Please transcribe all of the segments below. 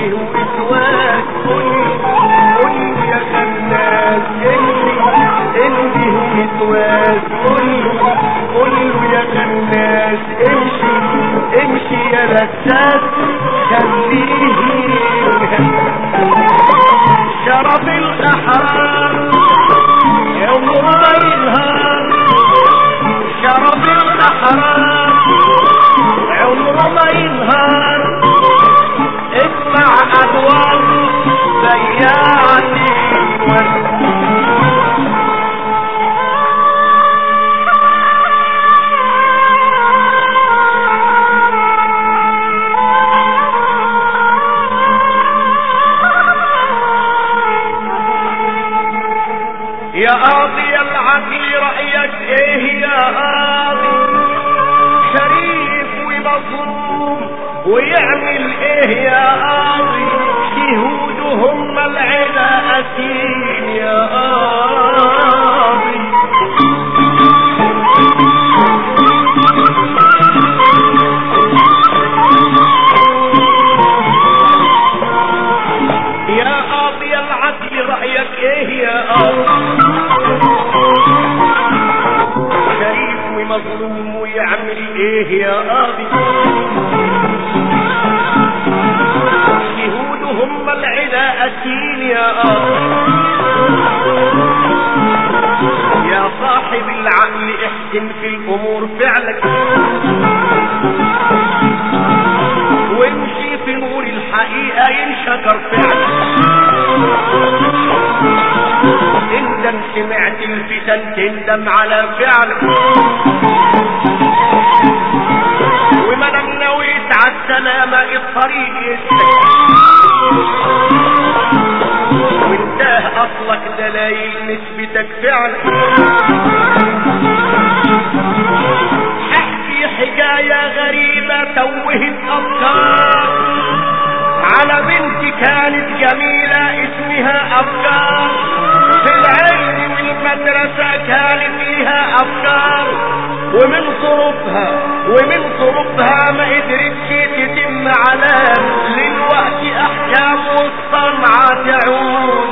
امشي واتواك قولي قولي يا خناس امشي امشي واتواك قولي قولي يا خناس امشي امشي يا لساس خليه شرب الاحرار يوم ما ينهار شرب الاحرار عمره ما ينهار اسمع ادوار بياعتي يا قاضي العدل رأيك ايه يا قاضي شريف ومظلوم ويعمل ايه يا قاضي شهود هم العدا اسير يا قاضي يا قاضي العدل رأيك ايه يا قاضي شريف ومظلوم ويعمل ايه يا قاضي شهود هم العدا اسين يا قاضي يا صاحب العقل احسن في الامور فعلك وامشي في نور الحقيقة ينشكر فعلك اندم سمعت الفتن تندم على فعلك وما دام نويت على السلامة الطريق يسلك وانتهى اصلك دلايل نسبتك فعلك احكي حكاية غريبة توهت افكار على بنت كانت جميلة اسمها افكار في العلم والمدرسة كانت لها افكار ومن ظروفها ومن ظروفها ما قدرتش تتم علام للوقت احكام والصنعة تعود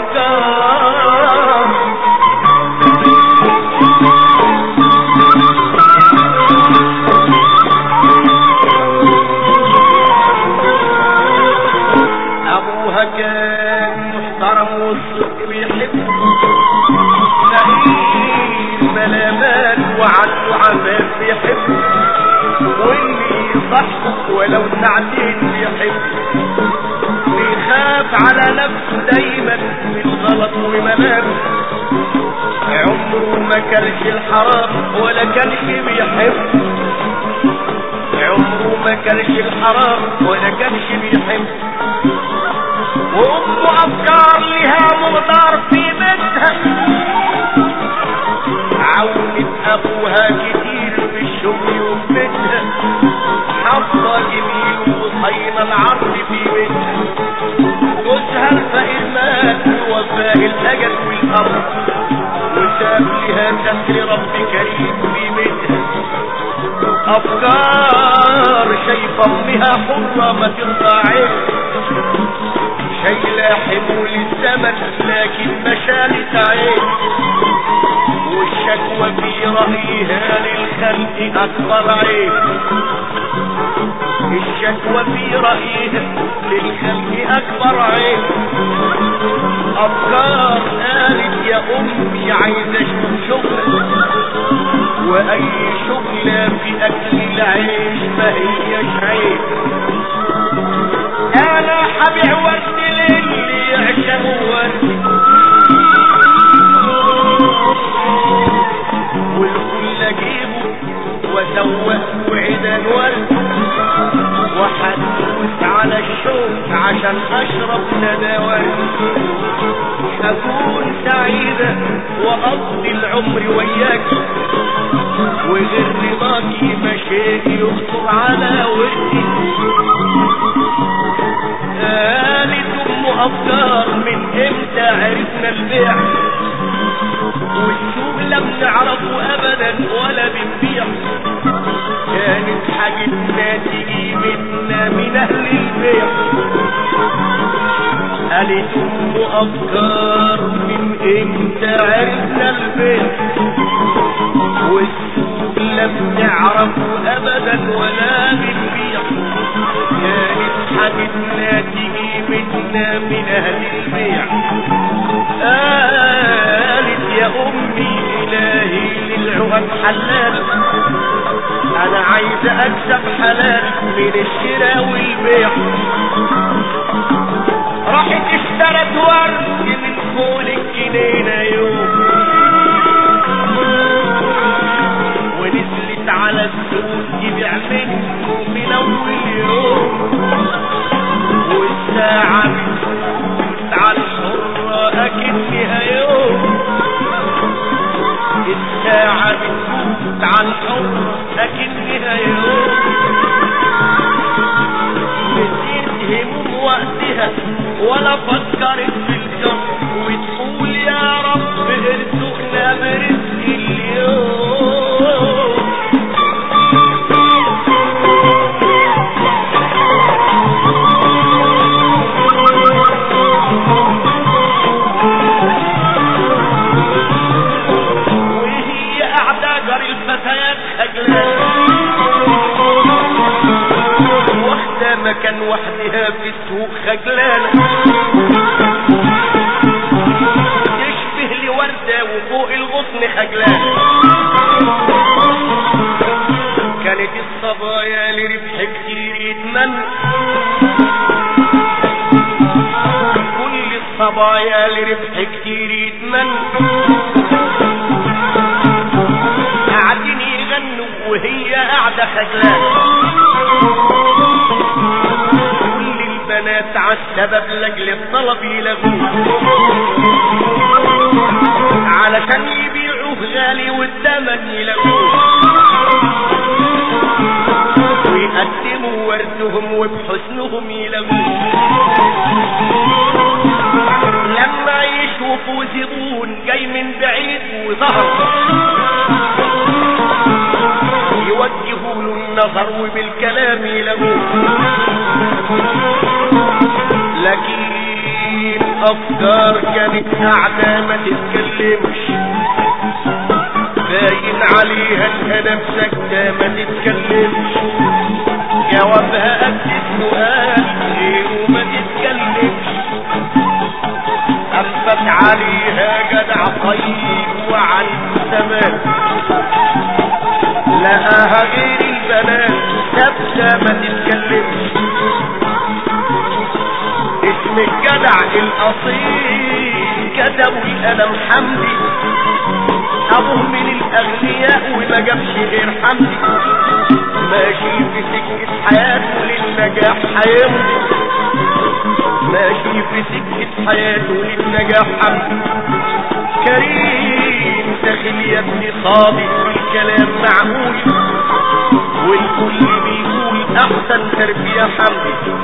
افكار ابوها كان محترم والصدق بيحب فقير بلا مال وعنده عمال بيحب واللي يصحبه ولو ساعتين بيحب بيخاف على نفسه دايما من غلط وملام عمره ما كانش الحرام ولا كانش بيحب عمره ما كانش الحرام ولا كانش بيحب وامه افكار لها مقدار في بيتها عاونت ابوها كتير في الشغل وفي بيتها حافظه جميل وصينه العرض في بيتها جوزها الفقير مات ووفاه الاجل والارض وساب لها ستر رب كريم في بيتها افكار شايفه امها حره ما ترضى عين شايله حمول الزمن لكن ما شالت عين والشكوى في رايها للخلق اكبر عين الشكوى في رايها للخلق اكبر عين افكار قالت يا امي عايزه اشوف شغل واي شغلة في اكل العيش ما هيش عيب انا حبيع ورد للي يعشق ورد والكل اجيبه واسوق وعدان ورد وحدوس على الشوك عشان اشرب ندى ورد اكون سعيدة واقضي العمر وياك وغير رضاكي مشاكل يخطر على وردي قالت ام افكار من امتى عرفنا البيع والسوق لم نعرفه ابدا ولا بنبيع كانت حاجتنا تيجي منا من اهل البيع قالت ام افكار من امتى عرفنا البيت والسوق لم نعرفه ابدا ولا بنبيع كانت حاجتنا تجيبتنا من اهل البيع قالت يا امي الهي للعقد حلال انا عايز اكسب حلال من الشراء والبيع راحت اشترت ورد من فوق الجنينة يوم ونزلت على السوق تبيع منه من اول يوم والساعة بتفوت على الحرة اكنها يوم الساعة بتفوت على الحرة اكنها يوم نسيت هموم وقتها ولا فكرت في الجر وتقول يا رب ارزقنا برزق اليوم وهي قاعدة جري الفتيات خجلان واخدة مكان وحدها في السوق خجلانة تشبه لوردة وفوق الغصن خجلانة كانت الصبايا لربح كتير يتمنى كل الصبايا لربح كتير يتمنى قاعدين يغنوا وهي قاعدة خجلانة كل البنات عالسبب لاجل الطلب يلغوه علشان يبيعوه غالي والثمن يلغوه ويقدموا وردهم وبحسنهم يلغوه لما يشوفوا زبون جاي من بعيد وظهر يوجهوا له النظر وبالكلام يلغوه لكن افكار كانت قاعده ما تتكلمش باين عليها انها ساكته ما تتكلمش جوابها قد السؤال غيره ما تتكلمش اثبت عليها جدع طيب وعنده تمام لقاها غير البنات ثابته ما تتكلمش اسم الجدع الاصيل كتبوا القلم حمدي ابوه من الاغنياء وما جابش غير حمدي ماشي في سكة حياته للنجاح هيمضي ماشي في سكة حياته للنجاح حمدي كريم داخل يا ابني صادق الكلام معقول والكل بيقول احسن تربية حمدي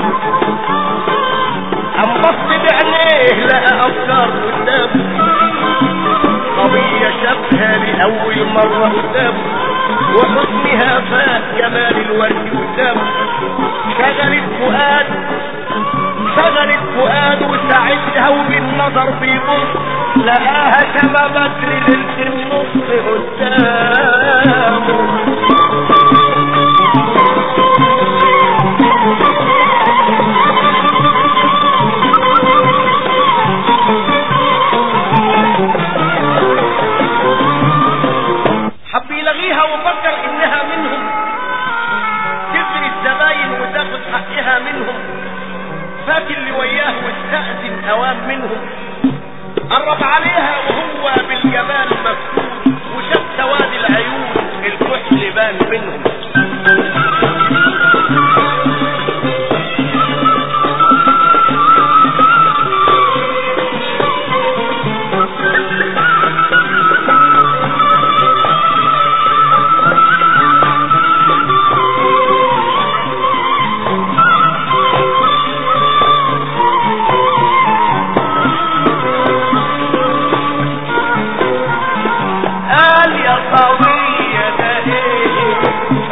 أم بص بعينيه لقى أفكار قدامه قضية شافها لأول مرة قدامه وحسنها فات جمال الورد قدامه شغلت فؤاد شغلت فؤاد وساعتها وبالنظر بيبص لقاها كما بدر ليلة النص قدامه حب يلغيها وفكر انها منهم تجري الزباين وتاخد حقها منهم فات اللي وياه واستأذن اوام منهم قرب عليها وهو بالجمال مفتون وشاف سواد العيون الكحل بان منهم قال يا قوية ده ايه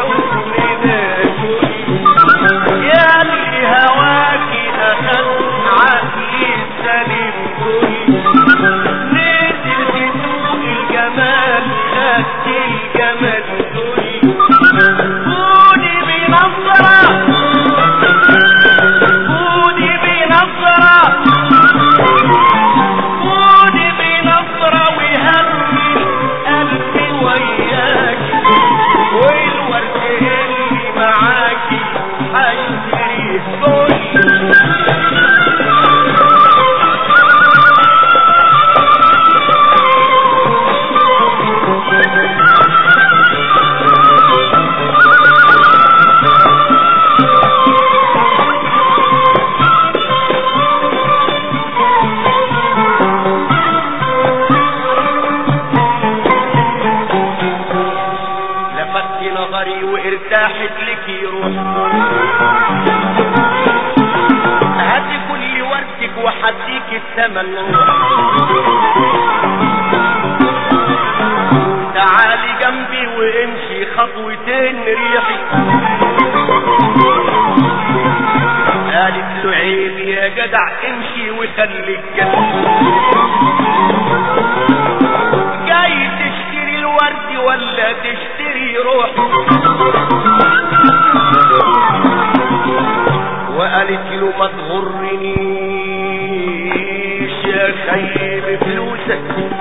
التمن تعالي جنبي وامشي خطوتين ريحي قالت له عيب يا جدع امشي وخليك جاي تشتري الورد ولا تشتري روح وقالت له ما تغرنيش يا خيب فلوسك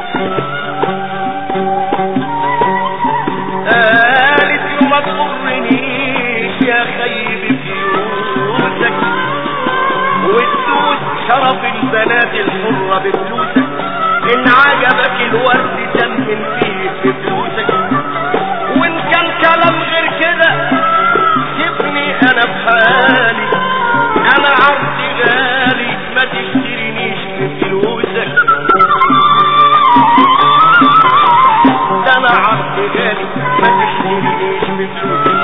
قالت له ما تغرنيش يا خيب فلوسك والدوس شرف البنات الحرة بفلوسك ان عجبك الورد تمن فيه بفلوسك وان كان كلام غير كده سيبني انا بحالي انا عرضي غالي ما تشترينيش بفلوسك ده انا عرضي غالي ما تشترينيش بفلوسك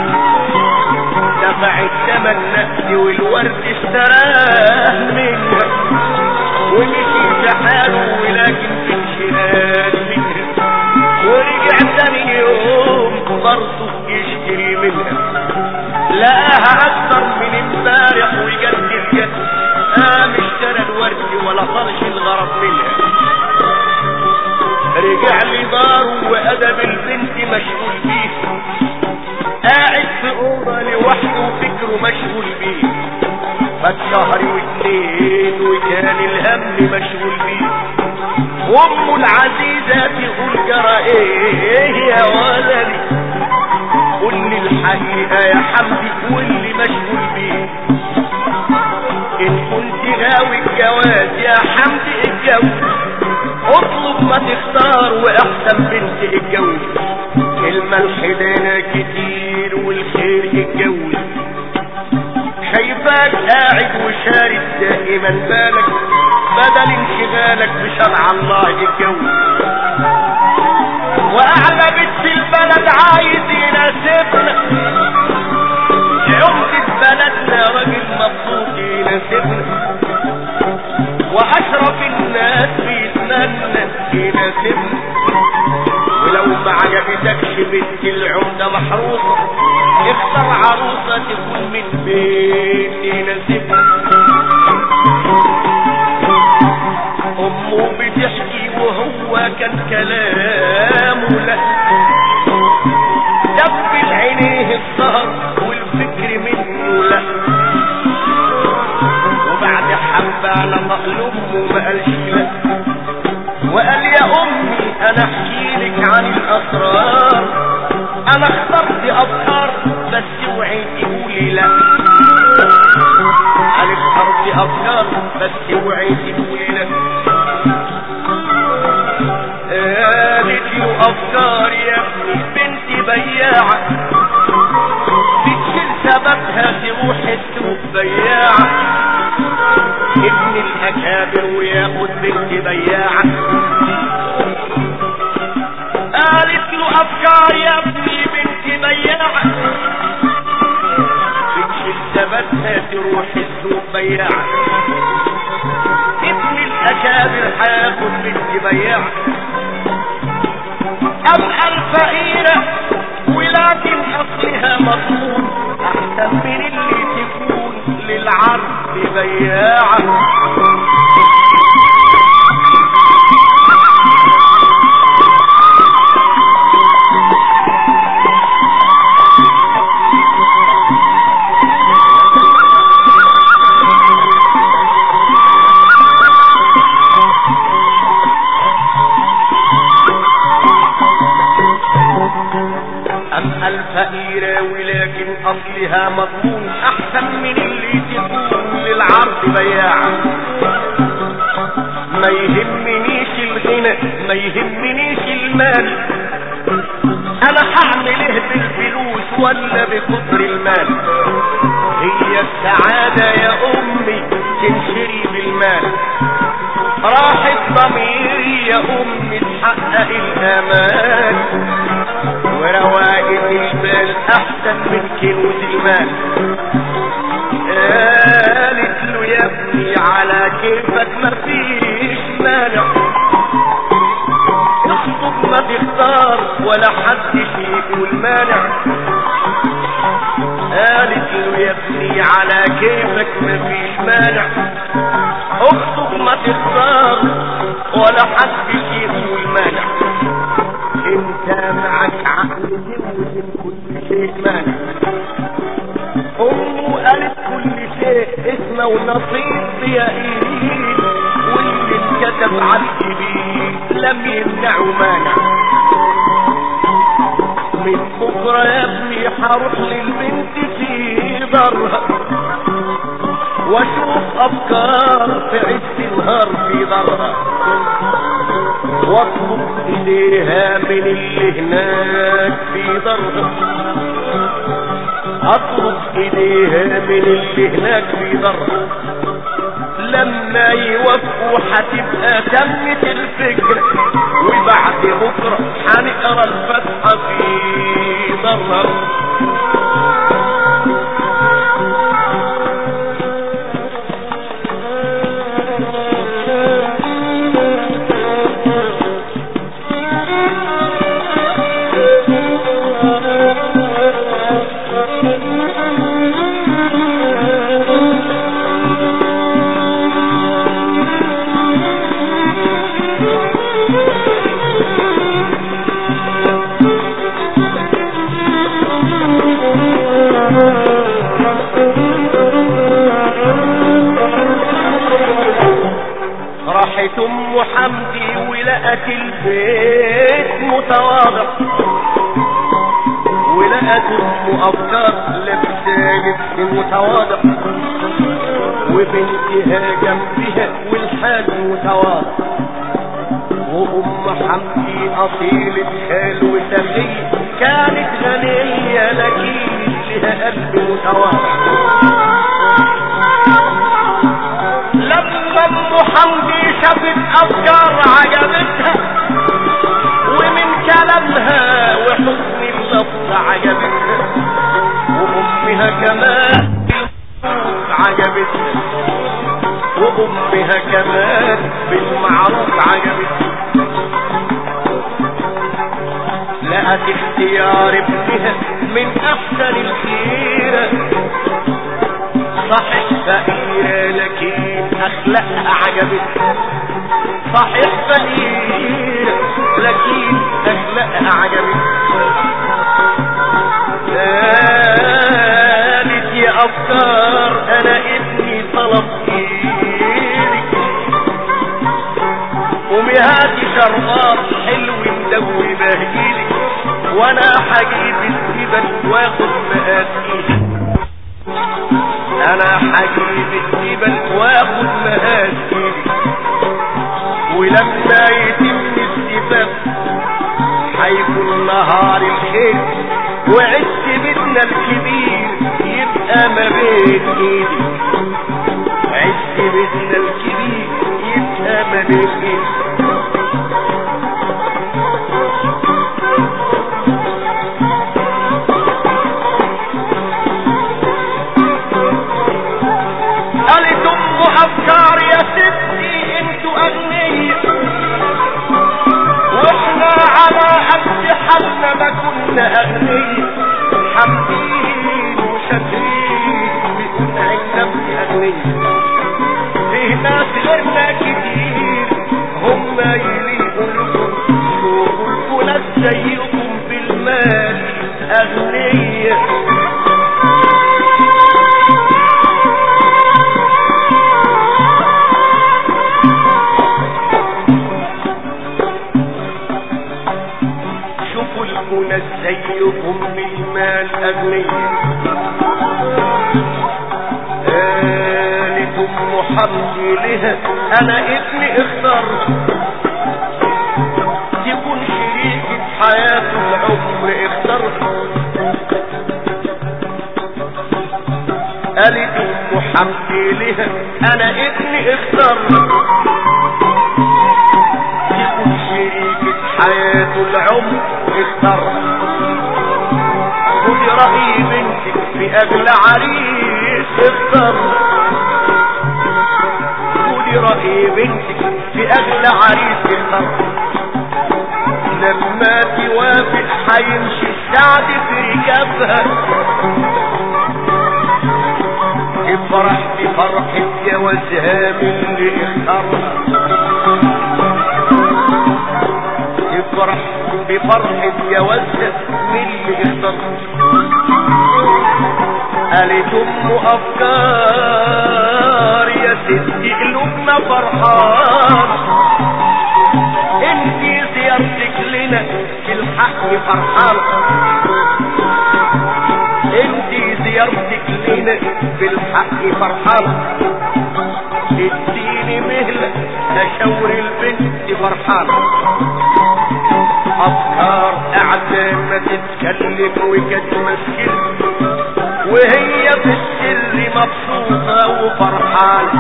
دفع الثمن نفسي والورد اشتراه منها ومشي في حاله ولكن في انشغال منها ورجع تاني يوم برضه يشتري منها لقاها اكتر من امبارح وجد الجد قام اشترى الورد ولا طرش الغرض منها رجع لداره وادب البنت مشغول بيه قاعد في اوضه لوحده وفكره مشغول بيه فات شهر واتنين وكان الهم مشغول بيه وامه العزيزة تقول جرى ايه يا ولدي قول لي الحقيقة يا حمدي واللي مشغول بيه ان كنت غاوي الجواز يا حمدي اتجوز اطلب ما تختار واحسن بنت اتجوز الملح دانا كتير والخير يتجوز شايفاك قاعد وشارد دائما بالك بدل انشغالك بشرع الله يتجوز واعلى بنت البلد عايز يناسبنا عمدة بلدنا راجل مبسوط يناسبنا واشرف الناس بيتمنى يناسبنا ولو ما عجبتكش بنت العمدة محروسة اختار عروسة تكون من بيت يناسبها امه بتحكي وهو كان كلامه لا دب عينيه السهر والفكر منه لا وبعد حبة نطق لامه ما قالش لا وقال يا امي انا احكي لك عن الاسرار انا اخترت افكار بس اوعي تقولي لا انا اخترت افكار بس اوعي تقولي لا قالت له افكار يا ابني بنتي بياعة بتشيل سببها تروح السوق بياعة ابن الاكابر وياخد بنت بياعة قالت له افكار يا ابني بنت بياعة بتشيل سببها تروح السوق بياعة ابن الاكابر هياخد بنت بياعة ابقى الفقيرة ولكن اصلها مضمون احسن من اللي تكون للعرض بياعة أم الفقيرة ولكن أصلها مضمون أحسن من اللي تكون للعرض بياعة ما يهمنيش الغنى ما يهمنيش المال أنا هعمل إيه بالفلوس ولا بقدر المال هي السعادة يا أمي تنشري بالمال راحت ضميري يا أمي تحقق الأمان وروائد البال احسن من كنوز المال قالت له يا ابني على كيفك ما في ولا حد يقول مانع قالت له يا ابني على كيفك مفيش مانع اخطب ما تختار ولا حد يقول مانع انت معك عقل توزن كل شيء مانع امه قالت كل شيء اسمه ونصيب يا ايد واللي اتكتب على الجبين لم يمنعه مانع من بكرة يا ابني هروح للبنت في دارها واشوف افكار في عز النهار في دارها واطلب ايديها من اللي هناك في دارها اطلب ايديها من اللي هناك في دارها لما يوفوا هتبقى تمت الفكرة وبعد بكرة هنقرا الفتحة في ضرر راحت ام حمدي ولقت البيت متواضع ولقت ام افكار لابسه لبس متواضع وبنتها جنبها والحال متواضع وام حمدي اصيلة خال وسمية كانت غنية لكن لها قلب متواضع لما ام حمدي شافت افكار عجبتها ومن كلامها وحسن اللفظ عجبتها وامها كمان عجبتها وامها كمان بالمعروف عجبتها لقت اختيار ابنها من احسن الخيره صحيح فقيرة لكن أخلاقها عجبتها صحيح فقيرة لكن أخلاقها عجبتها قالت يا أفكار أنا ابني طلب إيدك ومهاتي شربات حلو مدوي بهجيلك وانا حجيب السبل واخد مقاسيلك انا حجيب السبل واخد مقاسيلك ولما يتم السباق هيكون نهار الخير وعز بيتنا الكبير يبقى ما بين ايدك عز بيتنا الكبير يبقى ما بين ايدك قالت ام افكار يا ستي انتوا اغنياء واحنا على قد حالنا ما كنا اغنياء حامدين وشاكرين بيكون عنا اغنياء فيه ناس غيرنا كتير هم يليقوا لكم شوفوا لكم ناس زيكم بالمال اغنياء شوفوا المنى زيكم بالمال أغنياء قالت أم حمدي لها أنا ابني اختار تكون شريكة حياته العمر اختارها قالت أم حمدي لها أنا ابني اختار تكون شريكة حياته العمر اختارها خدي رأي بنتك في أغلى عريس اختار خدي رأي بنتك في أغلى عريس اختار لما توافق هيمشي السعد في ركابها افرح بفرحة جوازها من اللي اختارها افرح بفرحة جوازها من اللي اختارها قالت ام افكار يا ستي قلوبنا فرحان انتي زيارتك لنا في الحق فرحان انتي زيارتك لنا في الحق فرحان اديني مهلة اشاور البنت فرحان افكار قاعدة ما تتكلم وكانت مسكين وهي في السر مبسوطة وفرحانة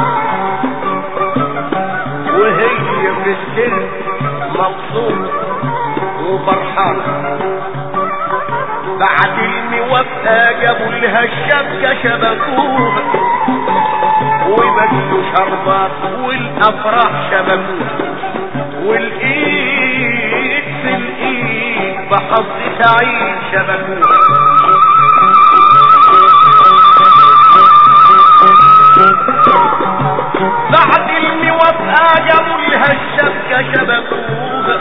وهي في السر مبسوطة وفرحانة بعد الموافقة جابوا لها الشبكة شبكوها وبدلوا شربات والافراح شبكوها والايد في الايد بحظ سعيد شبكوها بعد الموافقة جابوا لها الشبكة شبكوها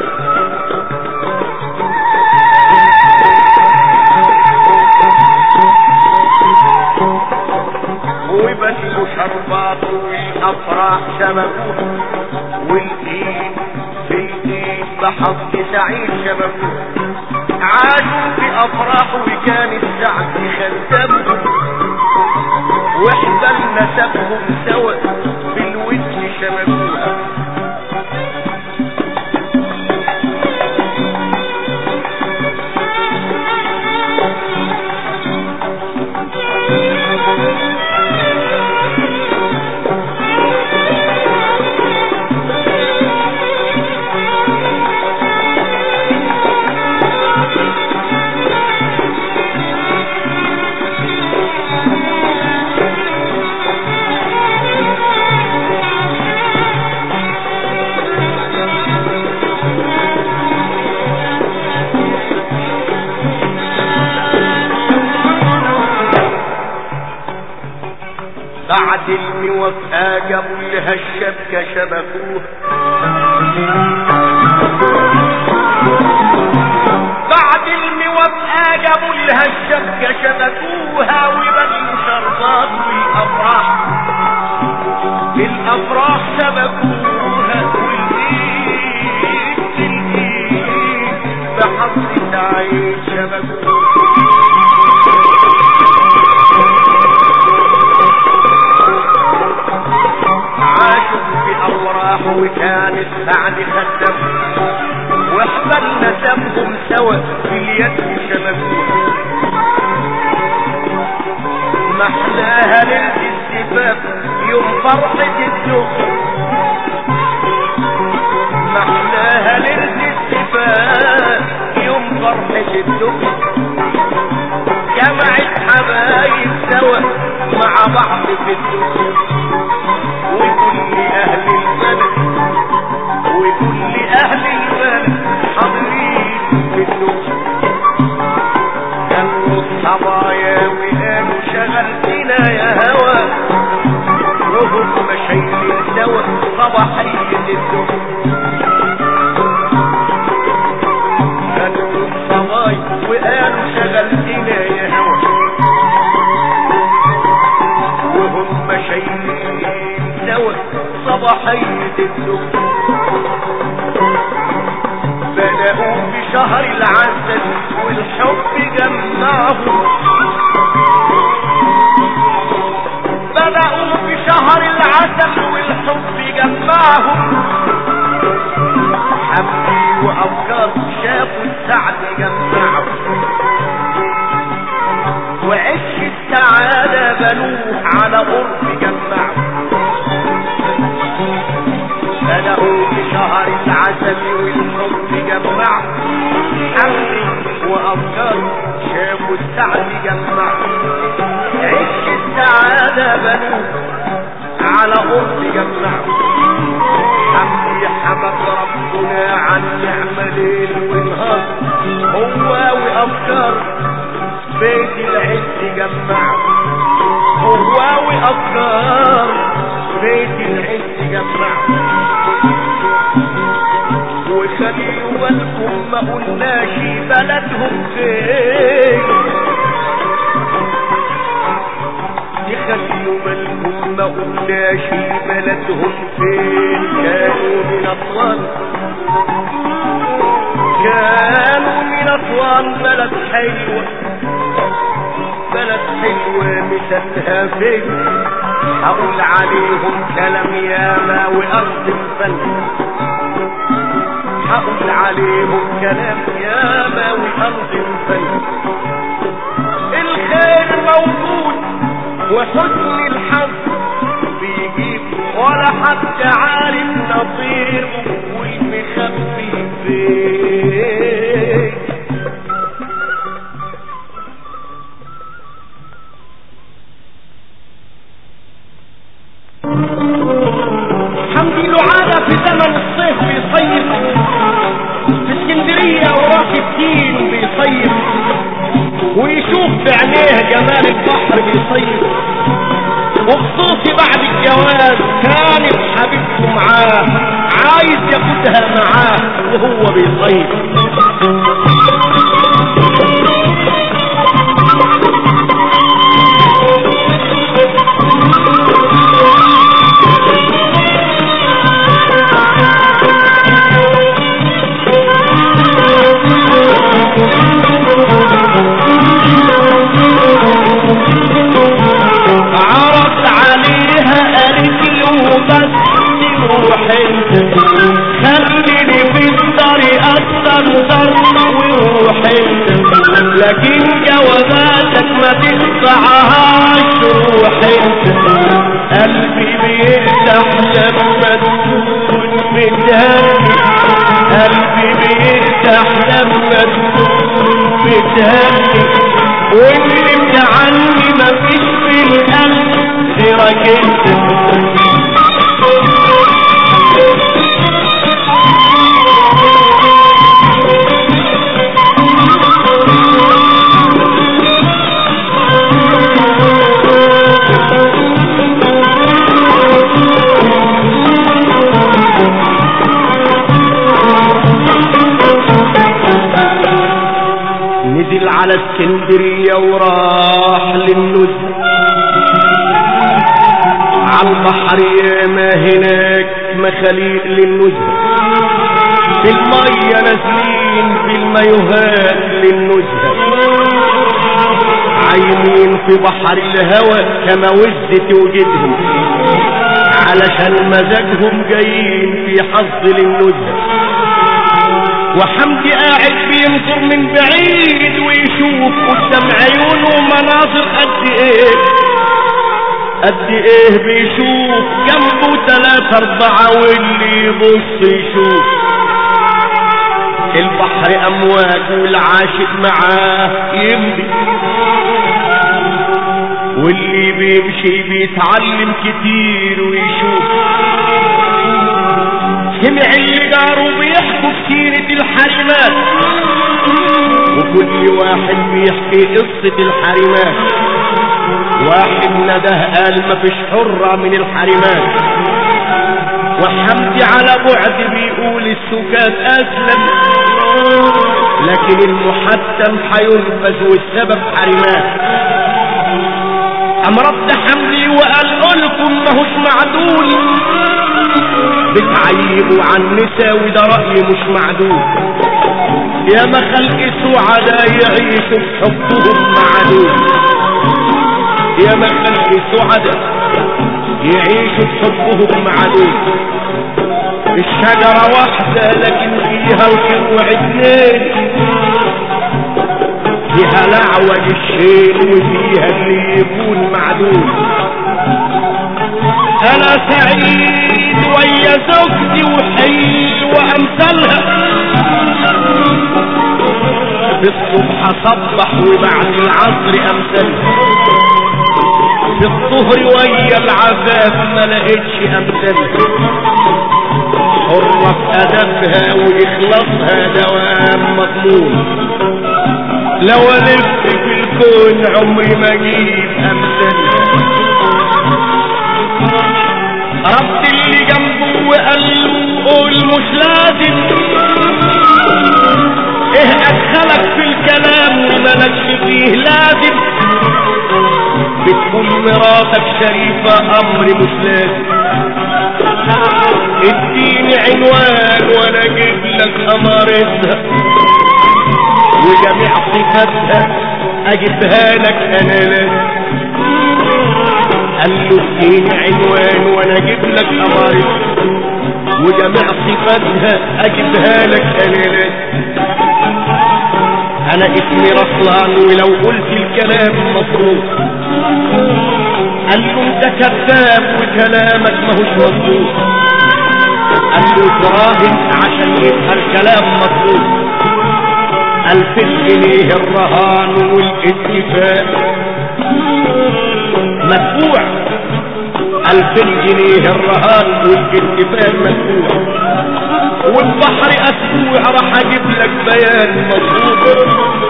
وبدلوا شربات والافراح شبكوها والايد في الايد بحظ سعيد شبكوها عاشوا في افراح وكان السعد خدمهم واحدى نسبهم سوا بالود شبكوها بعد الموافقة جابوا لها الشبكة شبكوها بعد الموافقة جابوا لها الشبكة شبكوها وبدلوا شربات والأفراح الأفراح شبكوها والإيد في الإيد بحظ سعيد شبكوها عاشوا في أوراح وكانت بعد خدم واحبل نسبهم سوا في اليد شبكوها محلاها للاستفاف يوم فرحة الدخل محلاها للاستفاف يوم فرحة الدخل جمعت حبايب سوا مع بعض في الدخل وكل اهل البلد وكل اهل البلد حاضرين في الدخل كانوا الصبايا وقالوا شغلتنا يا هوى وهم شايلين سوا صباحية الدخل كانوا الصبايا وقالوا شغلتنا يا هوى وهم شايلين سوا صباحية الدخل بدأوا في شهر العسل والحب جمعهم بدأوا في شهر العسل والحب جمعهم حبي وأفكار شافوا السعد جمعهم وعش السعادة بنوه على قرب جمعهم بدأوا في شهر العسل والحب جمعهم حمدي وأفكار شافوا السعد جمعهم عش السعادة بنوه على قرب جمعهم حمدي حمد ربنا عن نعمة ليل ونهار هو افكار بيت العز جمع هواوي افكار بيت العز جمع وخليوا بالكم ما قلناش بلدهم فين يخليوا بالكم ما قلناش بلدهم فين كانوا من اطوال كانوا من اطوال بلد حلوة بلد حلوة مثلها فين هقول عليهم كلام ياما وارض الفن هقول عليهم كلام ياما وارض الفن الخير موجود وحسن الحظ بيجيب ولا حد عارف نصيره والمخبي فين حمدي له عادة في زمن الصيف بيصيف في اسكندرية وراح الدين بيصيف ويشوف بعينيه جمال البحر بيصيف وخصوصي بعد الجواز كانت حبيبته معاه عايز ياخدها معاه وهو بيصيف عرض عليها قالت له بس روح انت خليني في الطريق استنطر وروح انت لكن جواباتك ما تقطعهاش روح انت قلبي بيفتح لما تكون متهني قلبي بيفتح لما تكون متهني واللي عني مفيش في القلب غيرك انت نزل على اسكندرية وراح للنزل على البحر ياما هناك مخاليق للنزل في المية نازلين في المايوهات للنزهة عايمين في بحر الهوى كما وزة وجدهم علشان مزاجهم جايين في حظ للنزهة وحمدي قاعد بينظر من بعيد ويشوف قدام عيونه مناظر قد ايه قد ايه بيشوف جنبه تلاتة اربعة واللي يبص يشوف البحر امواج والعاشق معاه يمضي واللي بيمشي بيتعلم كتير ويشوف سمع اللي جاره بيحكوا في سيرة الحريمات وكل واحد بيحكي قصة الحريمات واحد نده قال مفيش حرة من الحريمات وحمدي على بعد بيقول السكات أسلم لكن المحتم حينفذ والسبب حريمات أم رد حمدي وقال لكم ماهوش معدول بتعيبوا عن النساء وده رأي مش معدول يا ما خلق سعداء يعيشوا بحبهم مع دول يا ما خلق سعداء يعيشوا بحبهم مع دول الشجرة واحدة لكن فيها الفروع اتنين فيها لعوج الشيل وفيها اللي يكون معدول انا سعيد ويا زوجتي وحي وامثالها بالصبح صبح وبعد العصر امثالها في الظهر ويا العذاب ما لقيتش امثالها حرة في ادبها واخلاصها دوام مضمون لو الف في الكون عمري ما اجيب امثالها ربط اللي جنبه وقال له قول مش لازم ايه ادخلك في الكلام وملكش فيه لازم بتقول مراتك شريفة امر مش لازم اديني عنوان وانا اجيب لك امارتها وجميع صفاتها اجيبها لك انا لازم قال له اديني عنوان وانا اجيب لك امارتها وجميع صفاتها اجيبها لك انا لازم انا اسمي رسلان ولو قلت الكلام مفروض قال له انت كذاب وكلامك ماهوش مظبوط قال له دراهم عشان يبقى الكلام مظبوط الف جنيه الرهان والاتفاق مدفوع الف جنيه الرهان والاتفاق مدفوع والبحر اسبوع راح اجيب لك بيان مظبوط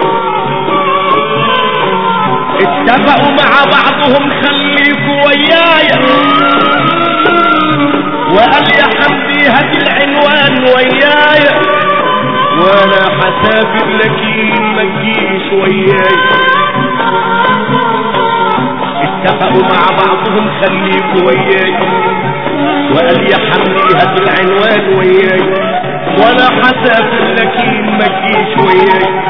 اتفقوا مع بعضهم خليكوا ويايا وقال يا حمدي هات العنوان ويايا وانا حسافر لكن ما تجيش ويايا اتفقوا مع بعضهم خليكوا ويايا وقال يا حمدي هات العنوان وياي وانا حسافر لكن ما تجيش وياي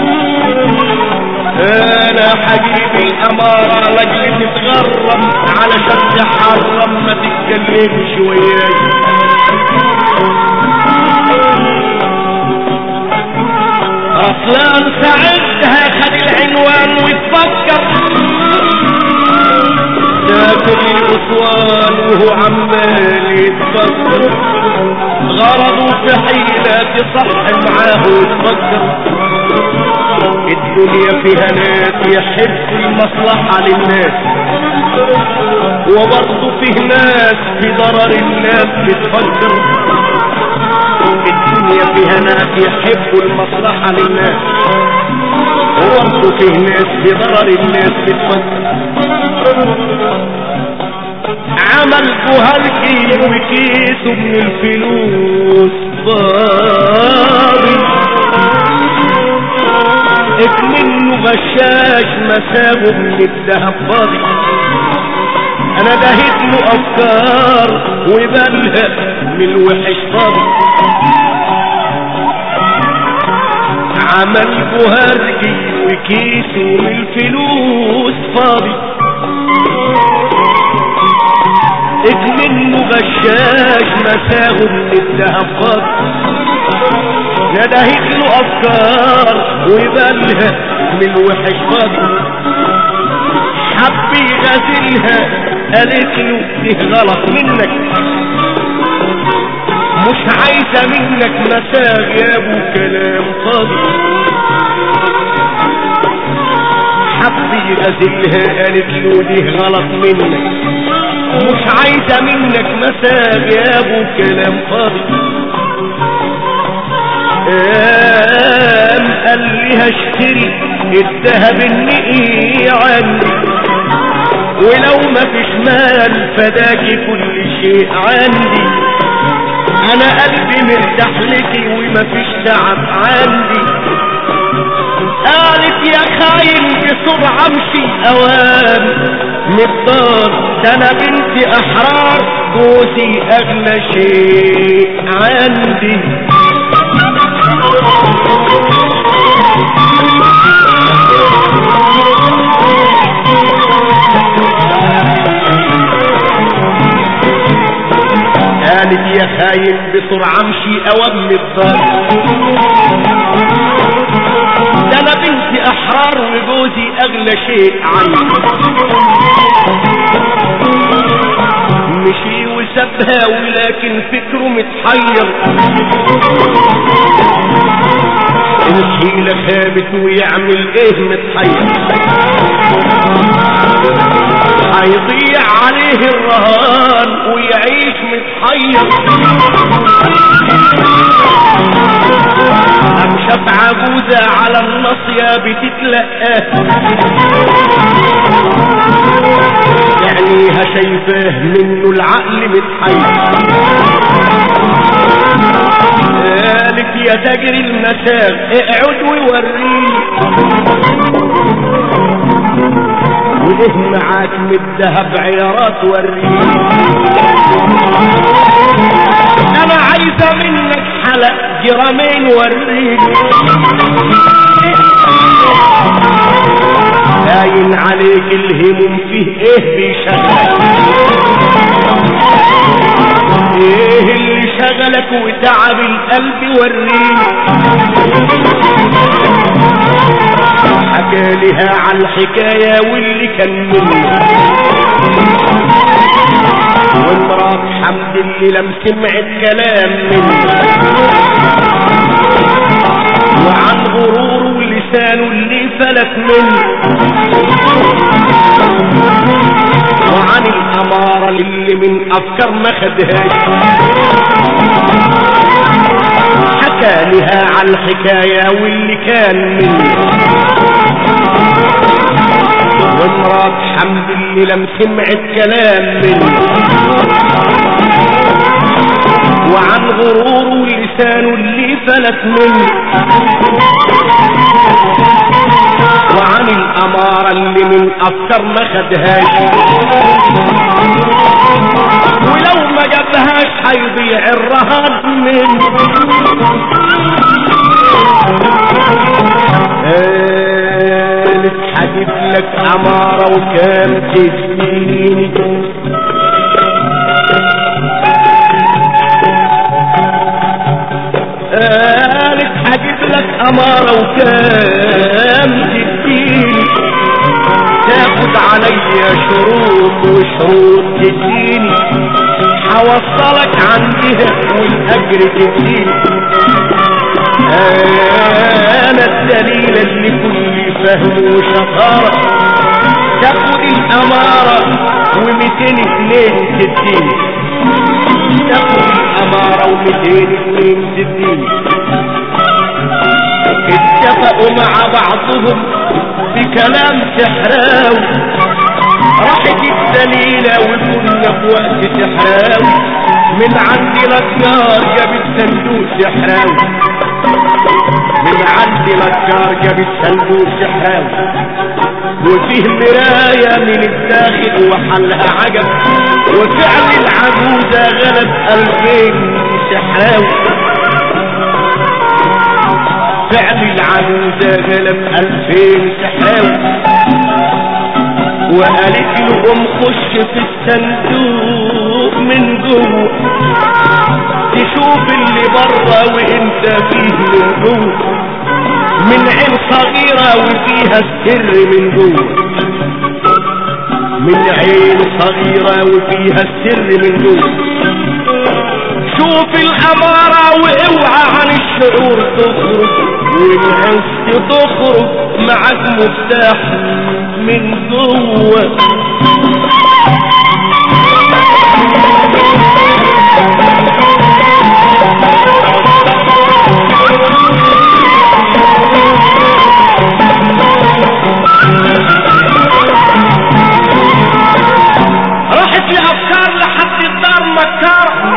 انا حجيب الامارة لاجل تتغرم علشان تحرم ما تتكلمش وياي اصلان ساعتها خد العنوان وتفكر سافر لأسوان وهو عمال يتفكر غرضه في حيلة تصح معاه وتفكر الدنيا فيها ناس يحب المصلحة للناس وبرضه فيه ناس في ضرر الناس بتفكر الدنيا فيها ناس يحبوا المصلحة للناس وبرضه فيه ناس في ضرر الناس بتفكر عمل بوهالكي وكيسه من الفلوس فاضي منه غشاش مساغه من الذهب فاضي انا دهيت له افكار وبلها من الوحش فاضي عمل بوهرجي وكيسه من الفلوس فاضي منه غشاش مساغه من الذهب فاضي ندهت له افكار ويبالها من وحش فاضي حب يغازلها قالت له دي غلط منك مش عايزة منك مساغ يا ابو كلام فاضي حب يغازلها قالت له دي غلط منك مش عايزة منك مساغ يا ابو كلام فاضي قام قال لي هشتري الذهب النقي عني ولو ما فيش مال فداكي كل شيء عندي انا قلبي مرتاح لكي وما فيش تعب عندي قالت يا خاين بسرعة امشي اوام مقدار ده انا بنت احرار جوزي اغلى شيء عندي قالت يا خاين بسرعة امشي اوام الدار ده انا بنتي احرار وجوزي اغلى شيء عندي مشي وسابها ولكن فكره متحير الحيلة خابت ويعمل ايه متحير هيضيع عليه الرهان ويعيش متحير قام شاف عجوزة على النصية بتتلقاه عينيها شايفاه منه العقل متحير قالت يا تاجر المساغ اقعد ووريني وايه معاك من الذهب عيارات وريني انا عايزه منك حلق جرامين وريني باين عليك الهموم فيه ايه بيشغلك ايه اللي شغلك وتعب القلب وريني حكى لها عن الحكاية واللي كان منه ومرات حمد اللي لم سمعت كلام منه وعن غروره ولسانه اللي فلت منه وعن الأمارة اللي من أفكار ما خدهاش حكى لها عن الحكاية واللي كان منه ومرات حمد اللي لم سمعت كلام منه وعن غروره ولسانه اللي فلت منه وعن الأمارة اللي من أفكار ما خدهاش ولو ما جابهاش هيضيع الرهان منه قالت هجيب لك عمارة وكام تسنيني قالت هجيب لك عمارة وكام تديني تاخد عليا شروط وشروط تديني هوصلك عندها والاجر تديني انا الدليل اللي كل فهم وشطارة تاخد الامارة ومتين اتنين تديني تاخد الامارة ومتين اتنين تديني اتفقوا مع بعضهم بكلام سحراوي راحت الدليلة وكنا في وقت سحراوي من عند نجار جابت صندوق سحراوي من عند نجار جابت صندوق سحراوي وفيه مراية من الداخل وحلها عجب وفعل العجوزة غلب ألفين سحراوي فعل العجوزة غلب ألفين سحراوي وقالت لهم خش في الصندوق من جوه تشوف اللي بره وانت فيه من جوه من عين صغيرة وفيها السر من جوه من عين صغيرة وفيها السر من جوه شوف الأمارة واوعى عن الشعور تخرج والعز تخرج معك مفتاح من جوه راحت لأفكار لحد الدار مكارة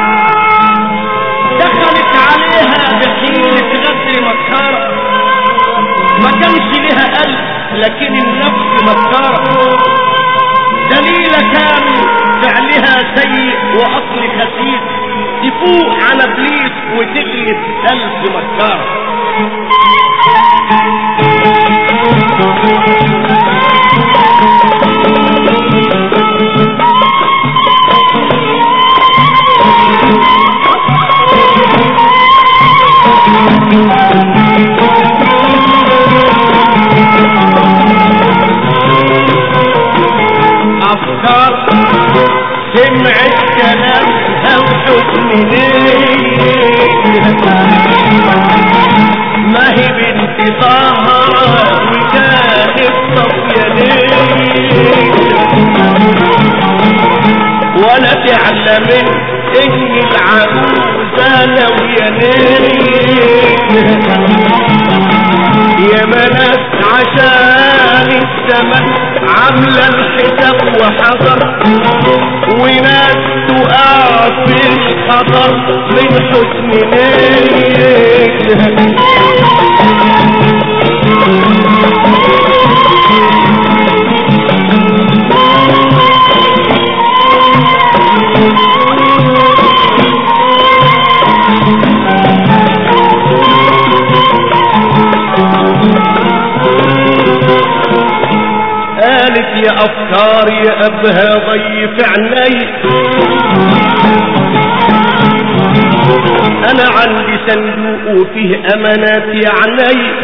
دخلت عليها بحيلة غدر مكارة ما كانش لها قلب لكن النفس مكارة دليل كان فعلها سيء وأصل خسيس تفوق على ابليس وتجلد ألف مكارة أفكار سمعت كلامها وحكم ما هي بنت طه وكانت صفية ليه ولا تعلم ان العروسة لو يا ليه ياما عاملة الحساب وحذر وناس تقع في الخطر من حسن نيتها قالت يا افكار يا ابها ضيف عيني انا عندي صندوق وفيه امانات يا عيني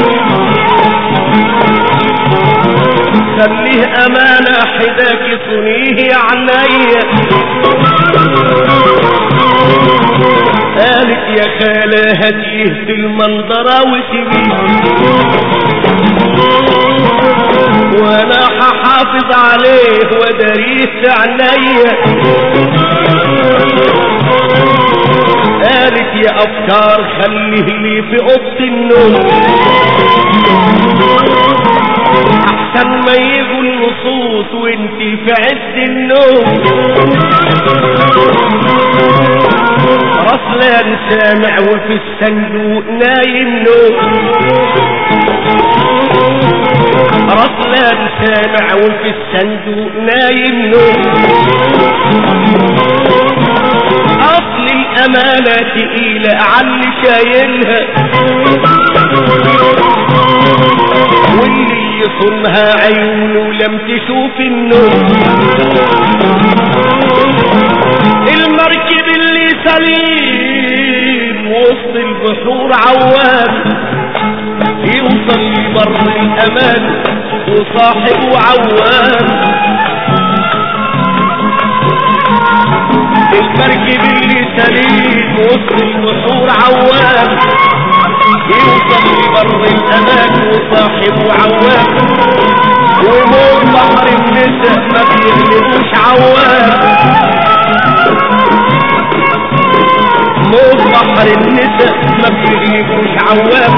خليه امانة حداك صنيه يا عيني قالت يا خالة هديه في المنظرة وسيبيه وانا هحافظ عليه وداريه في عينيا قالت يا افكار خليه لي في اوضه النوم احسن ما يجوا النصوص وانتي في عز النوم رسلان سامع وفي الصندوق نايم نوم رسلان سامع وفي الصندوق نايم نوم اصل الامانة تقيلة عاللي شايلها واللي يصونها عيونه لم تشوف النوم المركب اللي سليم وسط البحور عوام يوصل لبر الامان وصاحبه عوام المركب اللي سليم وسط البحور عوام يوصل لبر الامان وصاحبه عوام وموت بحر النساء ما بيغلبوش عوام موت بحر النساء ما بيغلبوش عوام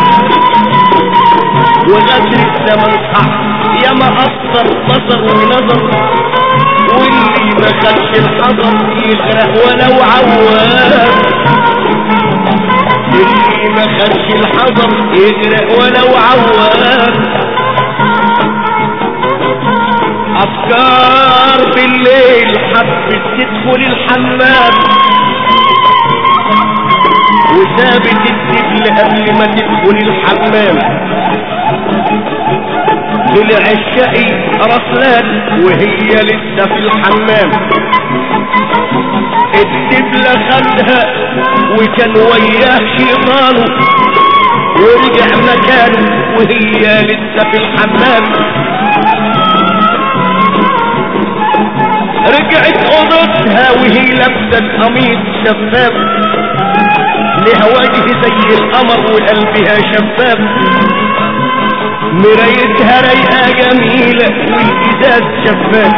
وغدر الزمن صح يا ما أثر بصر ونظر واللي ما خدش الحذر يغرق ولو عوام اللي ما خدش الحذر يغرق ولو عوام أفكار بالليل حبت تدخل الحمام وسابت الدبل قبل ما تدخل الحمام طلع الشقي رسلان وهي لسه في الحمام الدبلة خدها وكان وياه شيطانه ورجع مكانه وهي لسه في الحمام رجعت اوضتها وهي لابسه قميص شفاف لها وجه زي القمر وقلبها شفاف مرايتها رايقة جميلة والإزاز شفاف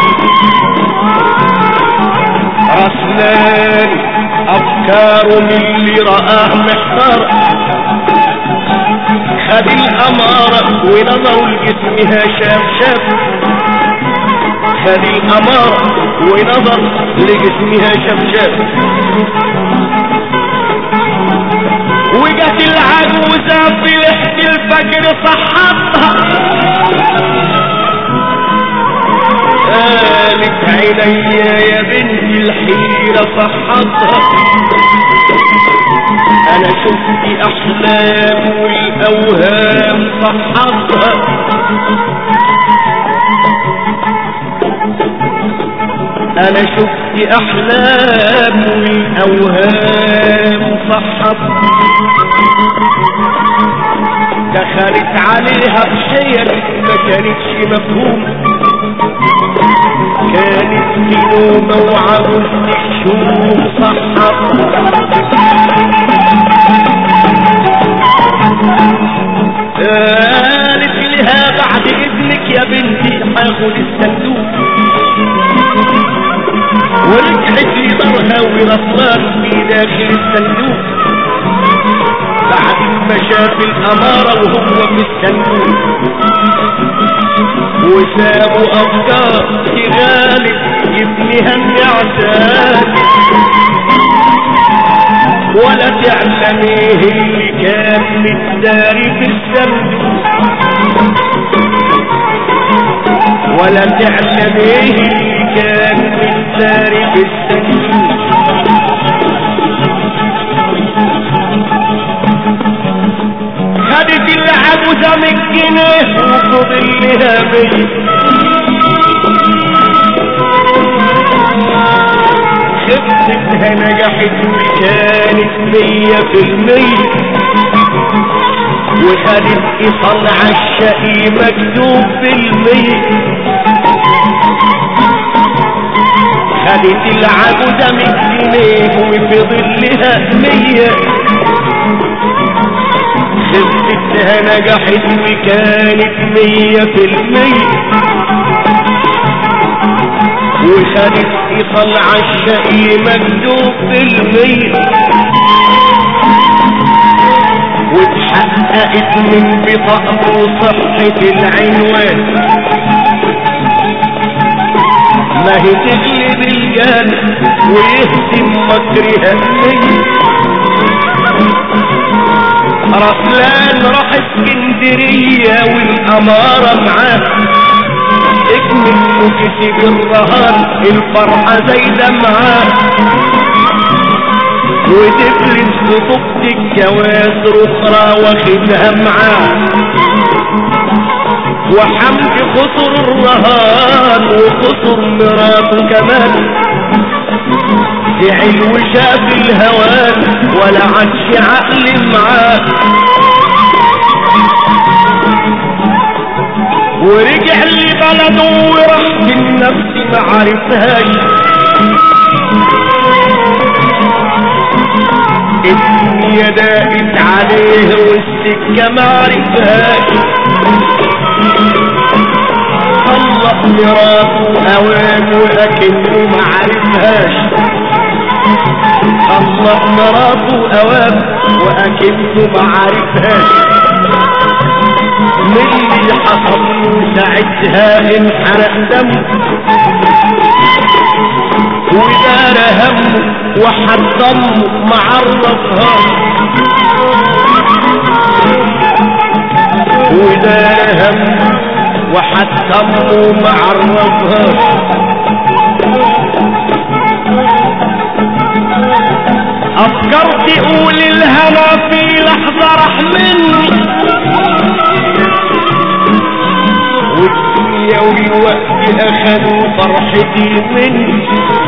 رسلان أفكاره من اللي رآه محتار خد الأمارة ونظروا لجسمها شاف شاف خد الأمارة ونظر لجسمها شاف شاف وجت العجوزة في لحد الفجر صحتها قالت عينيا يا بنتي الحيرة صحتها انا شفت احلام والاوهام صحتها انا شفت احلام والاوهام صحتها دخلت عليها بحيل ما كانتش مفهوم كانت في نومة وعاوز تحشوم صحتها قالت لها بعد اذنك يا بنتي هاخد الصندوق ورجعت لدارها ورصان في داخل الصندوق بعد ما شاف الأمارة وهو في الصندوق وسابوا افكار غالب يبنيها النعسان ولا تعلم ايه اللي كان متداري في السمد ولا تعلم ايه اللي كان متداري في السمد خدت العبوزة من الجنيه وفضل لها مية خفتها نجحت وكانت مية في المية وخدت ايصال عالشقي مكتوب في المية خدت العبوزة من الجنيه وفضل لها مية خفتها نجحت وكانت مية في المية وخدت ايصال عالشقي مكتوب في المية واتحققت من بطاقته صحة العنوان ما هي تغلب الجان ويهزم مكرها مية رسلان راح اسكندرية والأمارة معاه اكمل وكسب الرهان الفرحة زايدة معاه وتفلس خطوبة الجواز رخرة واخدها معاه وحمد خسر الرهان وخسر مراته كمان زعل وشاف الهوان ولا عادش عقل معاه ورجع لبلده وراح النفس ما عرفهاش الدنيا داقت عليه والسكة ما عرفهاش الله مراته اوام ولكنه ما عرفهاش الله مراته اوام واكنه ما عرفهاش من اللي حصل له ساعتها انحرق دمه ودار همه وحطمه ما عرفهاش ودار همه وحطمه ما عرفهاش افكرت اقول الهنا في لحظة راح مني والدنيا والوقت اخدوا فرحتي مني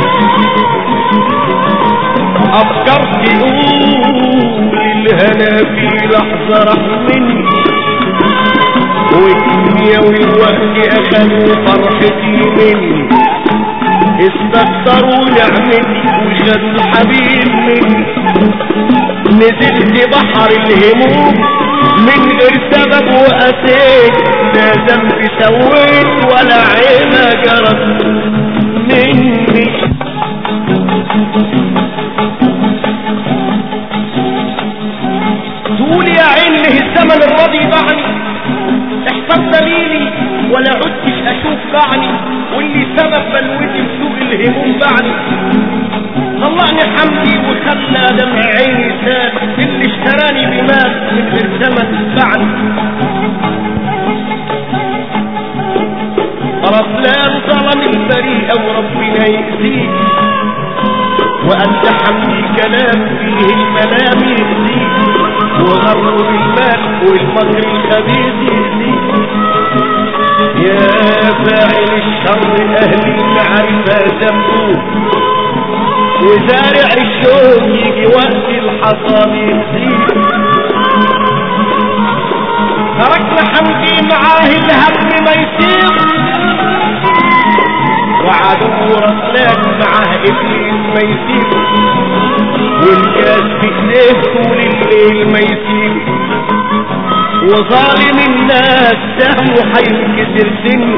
افكرت اقول الهنا في لحظة راح مني والدنيا والوقت اخدوا فرحتي مني استكتروا نعمتي وخدوا الحبيب مني نزلت بحر الهموم من غير سبب وقسيت لا ذنب سويت ولا عيبة جرت مني تقول يا عين له الزمن الراضي ضعني احفظ دليلي ولا عدتش اشوف بعدي واللي سبب بلوتي بسوء الهموم بعدي طلعني حمدي وخلى دمع عيني ساد اللي اشتراني بمال من غير ثمن بعدي رسلان ظلم البريء وربنا يأذيك وأنت حمدي كلام فيه المنام يهديك وغروا بالمال والمكر الخبيث يهديك يا فاعل الشر أهل المعرفة ذنبوه وزارع الشوق يجي وقت الحصاد يهديك تركنا حمدي معاه الهم ما يسير وعدو رسلان معاه ابليس ما يسيب والكاس في ايديه طول الليل ما يسيب وظالم الناس سهمه حينكسر سنه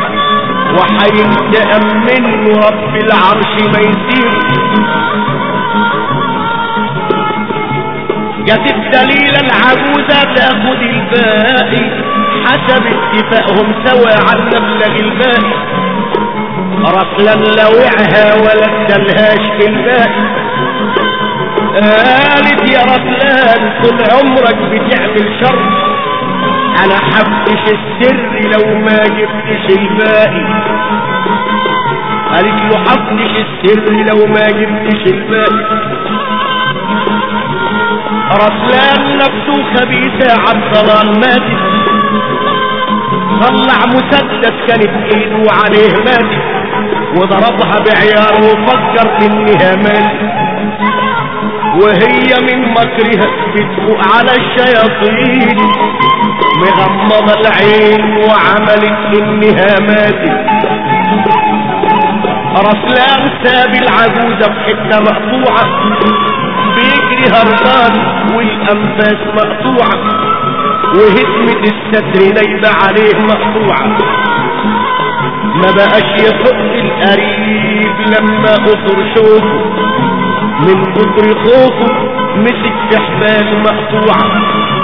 وحينتقم منه رب العرش ما يسيب جت الدليل العجوزة تاخد الباقي حسب اتفاقهم سوا على المبلغ الباقي رسلا لوعها ولا ادلهاش في الباقي قالت يا رسلان طول عمرك بتعمل شر انا حفتش السر لو ما جبتش الباقي قالت له حفتش السر لو ما جبتش الباقي رسلان نفسه خبيثة عالضلال ماتت طلع مسدس كانت ايده عليه ماتت وضربها بعيار وفكر انها ماتت وهي من مكرها بتفوق على الشياطين مغمضة العين وعملت انها ماتت رسلان ساب العجوزة بحتة مقطوعة بيجري هربان والانفاس مقطوعة وهدمة الستر نايبة عليه مقطوعة ما بقاش يفق القريب لما قصر شوفه من كتر خوفه مسك في حبال مقطوعة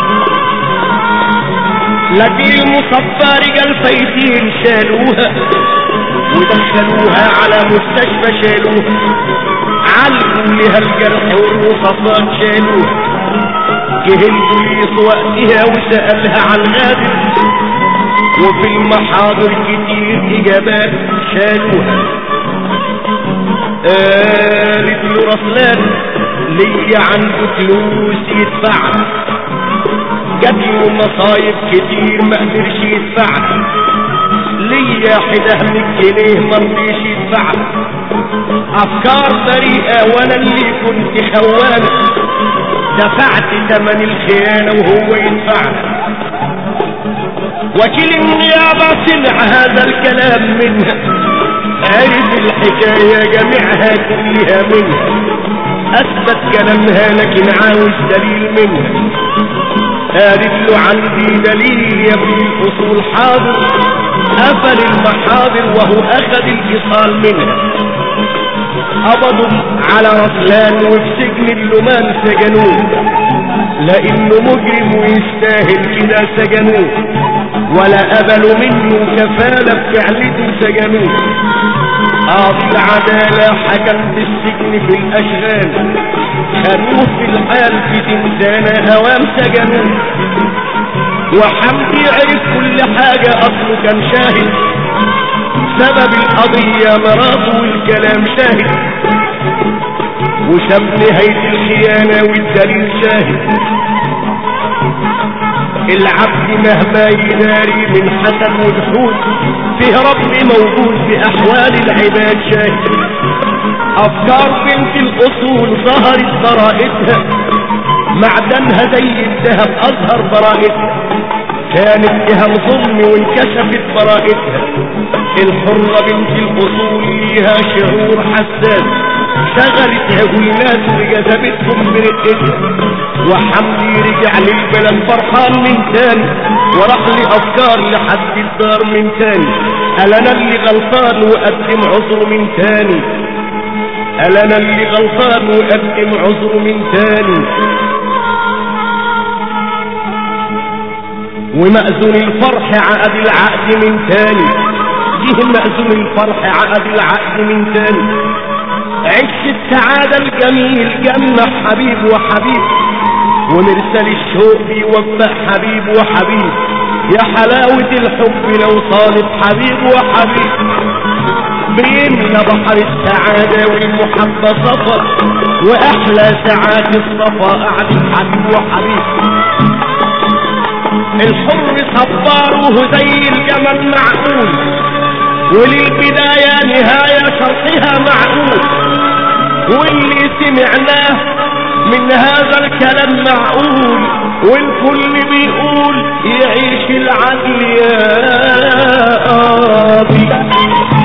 لكن المصفى رجال فايتين شالوها ودخلوها على مستشفى شالوها علقوا لها الجرح والرصاصات شالوها جه البوليس وقتها وسألها عن غادر وفي المحاضر كتير اجابات شالوها قالت له رسلان ليا عنده فلوس يدفعها جاب له مصايب كتير ما قدرش يدفعها ليا حده من الجنيه ما رضيش يدفعها افكار بريئه وانا اللي كنت خوانه دفعت ثمن الخيانه وهو يدفعها وكيل النيابه سمع هذا الكلام منها عرف الحكاية جميعها كلها منها اثبت كلامها لكن عاوز دليل منها قالت له عندي دليل يا ابن الاصول حاضر قفل المحاضر وهو اخذ الايصال منها قبضوا على رسلان وفي سجن اللمان سجنوه لانه مجرم ويستاهل كده سجنوه ولا قبلوا منه كفالة بفعلته سجنوه قاضي العدالة حكم بالسجن في الاشغال خلوه في الحال في تنسانة هوام سجنوه وحمدي عرف كل حاجة اصله كان شاهد سبب القضية مراته والكلام شاهد وشاف نهاية الخيانة والدليل شاهد العبد مهما يداري من حسن وجحود فيه رب موجود في احوال العباد شاهد افكار بنت الاصول ظهرت براءتها معدنها زي الذهب اظهر براءتها كانت فيها الظلم وانكشفت براءتها الحرة بنت الاصول ليها شعور حساس شغلت هوينات وجذبتهم برقتها وحمدي رجع للبلد فرحان من تاني وراح لي افكار لحد الدار من تاني قال انا اللي غلطان وقدم عذر من تاني قال انا اللي غلطان وقدم عذر من تاني ومأذون الفرح عقد العقد من تاني جه مأذون الفرح عقد العقد من تاني عش السعادة الجميل جمع حبيب وحبيب ومرسل الشوق بيوفق حبيب وحبيب يا حلاوة الحب لو صادف حبيب وحبيب بيملى بحر السعادة والمحبة صفا وأحلى ساعات الصفا قعدة حبيب وحبيب الحر صباره زي الجمل معقول وللبداية نهاية شرطها معقول واللي سمعناه من هذا الكلام معقول والكل بيقول يعيش العدل يا قاضي